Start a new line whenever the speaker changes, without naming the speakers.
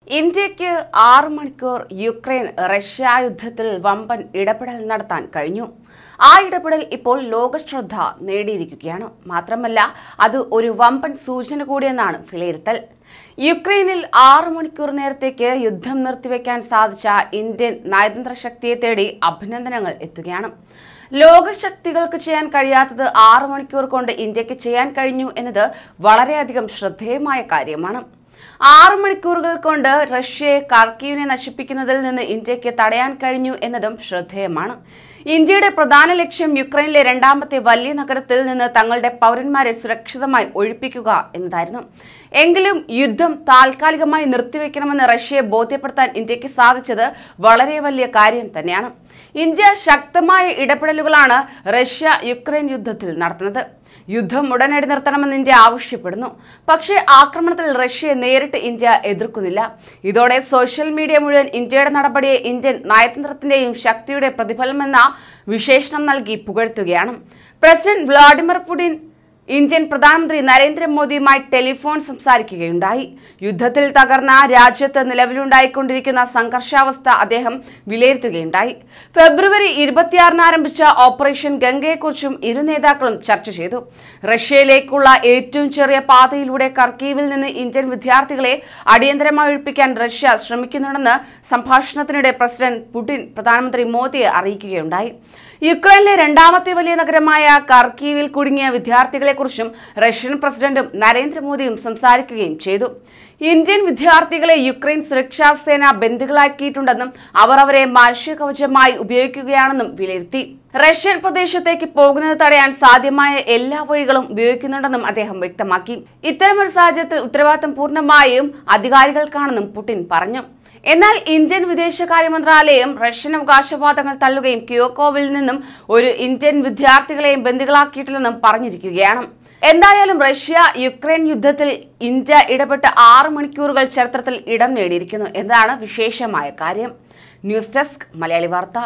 ഇന്ത്യക്ക് ആറ് മണിക്കൂർ യുക്രൈൻ റഷ്യ യുദ്ധത്തിൽ വമ്പൻ ഇടപെടൽ നടത്താൻ കഴിഞ്ഞു ആ ഇടപെടൽ ഇപ്പോൾ ലോകശ്രദ്ധ നേടിയിരിക്കുകയാണ് മാത്രമല്ല അത് ഒരു വമ്പൻ സൂചന കൂടിയെന്നാണ് വിലയിരുത്തൽ യുക്രൈനിൽ ആറ് മണിക്കൂർ നേരത്തേക്ക് യുദ്ധം നിർത്തിവെക്കാൻ സാധിച്ച ഇന്ത്യൻ നയതന്ത്ര ശക്തിയെ തേടി അഭിനന്ദനങ്ങൾ എത്തുകയാണ് ലോകശക്തികൾക്ക് ചെയ്യാൻ കഴിയാത്തത് ആറ് മണിക്കൂർ കൊണ്ട് ഇന്ത്യക്ക് ചെയ്യാൻ കഴിഞ്ഞു എന്നത് വളരെയധികം ശ്രദ്ധേയമായ കാര്യമാണ് ആറ് മണിക്കൂറുകൾ കൊണ്ട് റഷ്യയെ കാർക്കീവിനെ നശിപ്പിക്കുന്നതിൽ നിന്ന് ഇന്ത്യക്ക് തടയാൻ കഴിഞ്ഞു എന്നതും ശ്രദ്ധേയമാണ് ഇന്ത്യയുടെ പ്രധാന ലക്ഷ്യം യുക്രൈനിലെ രണ്ടാമത്തെ വലിയ നഗരത്തിൽ നിന്ന് തങ്ങളുടെ പൗരന്മാരെ സുരക്ഷിതമായി ഒഴിപ്പിക്കുക എന്നതായിരുന്നു എങ്കിലും യുദ്ധം താൽക്കാലികമായി നിർത്തിവെക്കണമെന്ന് റഷ്യയെ ബോധ്യപ്പെടുത്താൻ ഇന്ത്യക്ക് സാധിച്ചത് വളരെ വലിയ കാര്യം തന്നെയാണ് ഇന്ത്യ ശക്തമായ ഇടപെടലുകളാണ് റഷ്യ യുക്രൈൻ യുദ്ധത്തിൽ നടത്തുന്നത് യുദ്ധം ഉടനടി നിർത്തണമെന്ന് ഇന്ത്യ ആവശ്യപ്പെടുന്നു പക്ഷേ ആക്രമണത്തിൽ റഷ്യയെ നേരിട്ട് ഇന്ത്യ എതിർക്കുന്നില്ല ഇതോടെ സോഷ്യൽ മീഡിയ മുഴുവൻ ഇന്ത്യയുടെ നടപടിയെ ഇന്ത്യൻ നയതന്ത്രത്തിന്റെയും ശക്തിയുടെ പ്രതിഫലമെന്ന വിശേഷണം നൽകി പുകഴ്ത്തുകയാണ് പ്രസിഡന്റ് വ്ളാഡിമിർ പുടിൻ ഇന്ത്യൻ പ്രധാനമന്ത്രി നരേന്ദ്രമോദിയുമായി ടെലിഫോൺ സംസാരിക്കുകയുണ്ടായി യുദ്ധത്തിൽ തകർന്ന രാജ്യത്ത് നിലവിലുണ്ടായിക്കൊണ്ടിരിക്കുന്ന സംഘർഷാവസ്ഥ അദ്ദേഹം വിലയിരുത്തുകയുണ്ടായി ഫെബ്രുവരി ഇരുപത്തിയാറിന് ആരംഭിച്ച ഓപ്പറേഷൻ ഗംഗയെക്കുറിച്ചും ഇരു നേതാക്കളും ചർച്ച ചെയ്തു റഷ്യയിലേക്കുള്ള ഏറ്റവും ചെറിയ പാതയിലൂടെ കർക്കീവിൽ നിന്ന് ഇന്ത്യൻ വിദ്യാർത്ഥികളെ അടിയന്തരമായി ഒഴിപ്പിക്കാൻ റഷ്യ ശ്രമിക്കുന്നുണ്ടെന്ന് സംഭാഷണത്തിനിടെ പ്രസിഡന്റ് പുടിൻ പ്രധാനമന്ത്രി മോദിയെ അറിയിക്കുകയുണ്ടായി യുക്രൈനിലെ രണ്ടാമത്തെ വലിയ നഗരമായ കർക്കീവിൽ കുടുങ്ങിയ വിദ്യാർത്ഥികളെക്കുറിച്ചും റഷ്യൻ പ്രസിഡന്റും നരേന്ദ്രമോദിയും സംസാരിക്കുകയും ചെയ്തു ഇന്ത്യൻ വിദ്യാർത്ഥികളെ യുക്രൈൻ സുരക്ഷാ സേന ബന്ദികളാക്കിയിട്ടുണ്ടെന്നും അവർ അവരെ മാനുഷിക കവചമായി ഉപയോഗിക്കുകയാണെന്നും വിലയിരുത്തി റഷ്യൻ പ്രദേശത്തേക്ക് പോകുന്നത് തടയാൻ സാധ്യമായ എല്ലാ വഴികളും ഉപയോഗിക്കുന്നുണ്ടെന്നും അദ്ദേഹം വ്യക്തമാക്കി ഇത്തരമൊരു സാഹചര്യത്തിൽ ഉത്തരവാദിത്തം പൂർണ്ണമായും അധികാരികൾക്കാണെന്നും പുടിൻ പറഞ്ഞു എന്നാൽ ഇന്ത്യൻ വിദേശകാര്യ മന്ത്രാലയം റഷ്യൻ അവകാശവാദങ്ങൾ തള്ളുകയും ക്യോക്കോവിൽ നിന്നും ഒരു ഇന്ത്യൻ വിദ്യാർത്ഥികളെയും ബന്ദികളാക്കിയിട്ടില്ലെന്നും പറഞ്ഞിരിക്കുകയാണ് എന്തായാലും റഷ്യ യുക്രൈൻ യുദ്ധത്തിൽ ഇന്ത്യ ഇടപെട്ട് ആറ് മണിക്കൂറുകൾ ചരിത്രത്തിൽ ഇടം നേടിയിരിക്കുന്നു എന്നതാണ് വിശേഷമായ കാര്യം ന്യൂസ് ഡെസ്ക് മലയാളി വാർത്ത